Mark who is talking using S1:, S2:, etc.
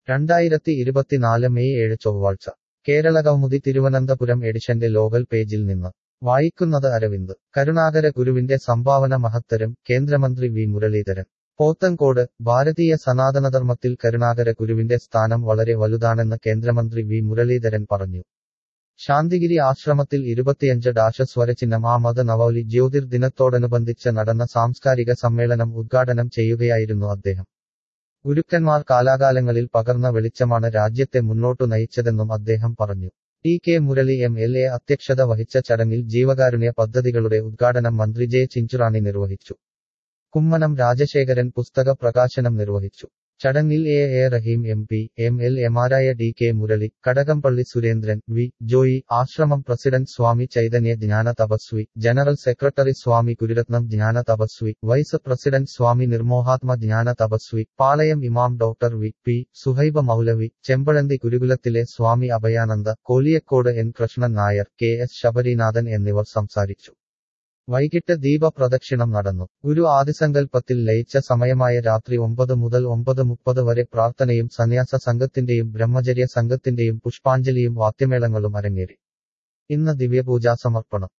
S1: രണ്ടായിരത്തി ഇരുപത്തിനാല് മെയ് ഏഴ് ചൊവ്വാഴ്ച കേരളകൗമുദി തിരുവനന്തപുരം എഡിഷന്റെ ലോകൽ പേജിൽ നിന്ന് വായിക്കുന്നത് അരവിന്ദ് കരുണാകര ഗുരുവിന്റെ സംഭാവന മഹത്തരം കേന്ദ്രമന്ത്രി വി മുരളീധരൻ പോത്തൻകോട് ഭാരതീയ സനാതനധർമ്മത്തിൽ കരുണാകര ഗുരുവിന്റെ സ്ഥാനം വളരെ വലുതാണെന്ന് കേന്ദ്രമന്ത്രി വി മുരളീധരൻ പറഞ്ഞു ശാന്തിഗിരി ആശ്രമത്തിൽ ഇരുപത്തിയഞ്ച് ഡാഷ സ്വരചിഹ്നം ആ മത നവോലി ജ്യോതിർ ദിനത്തോടനുബന്ധിച്ച് നടന്ന സാംസ്കാരിക സമ്മേളനം ഉദ്ഘാടനം ചെയ്യുകയായിരുന്നു അദ്ദേഹം ഗുരുക്കന്മാർ കാലാകാലങ്ങളിൽ പകർന്ന വെളിച്ചമാണ് രാജ്യത്തെ മുന്നോട്ടു നയിച്ചതെന്നും അദ്ദേഹം പറഞ്ഞു T K Murali M L A അധ്യക്ഷത വഹിച്ച ചടങ്ങിൽ ജീവകാരുണ്യ പദ്ധതികളുടെ ഉദ്ഘാടനം മന്ത്രി ജെ ചിഞ്ചുറാണി നിർവഹിച്ചു കുമ്മനം രാജശേഖരൻ പുസ്തക പ്രകാശനം നിർവഹിച്ചു ചടങ്ങിൽ A A Rahim M P M L എമാരായ D K Murali Kadakampally Surendran V Joy ആശ്രമം president Swami Chaitanya Jnana Tapasvi general secretary Swami Gururathnam Jnana Tapasvi vice president സ്വാമി നിർമോഹാത്മ ജ്ഞാന തപസ്വി പാളയം ഇമാം ഡോക്ടർ വി പി സുഹൈബ മൗലവി ചെമ്പഴന്തി ഗുരുകുലത്തിലെ Swami Abhayananda Koliyakode N Krishnan Nair K S Sabarinathan എന്നിവർ സംസാരിച്ചു വൈകിട്ട് ദീപപ്രദക്ഷിണം നടന്നു ഗുരു ആദിസങ്കൽപ്പത്തിൽ ലയിച്ച സമയമായ രാത്രി ഒമ്പത് മുതൽ ഒമ്പത് മുപ്പത് വരെ പ്രാർത്ഥനയും സന്യാസ സംഘത്തിന്റെയും ബ്രഹ്മചര്യ സംഘത്തിന്റെയും പുഷ്പാഞ്ജലിയും വാദ്യമേളങ്ങളും അരങ്ങേറി ഇന്ന് ദിവ്യപൂജാ സമർപ്പണം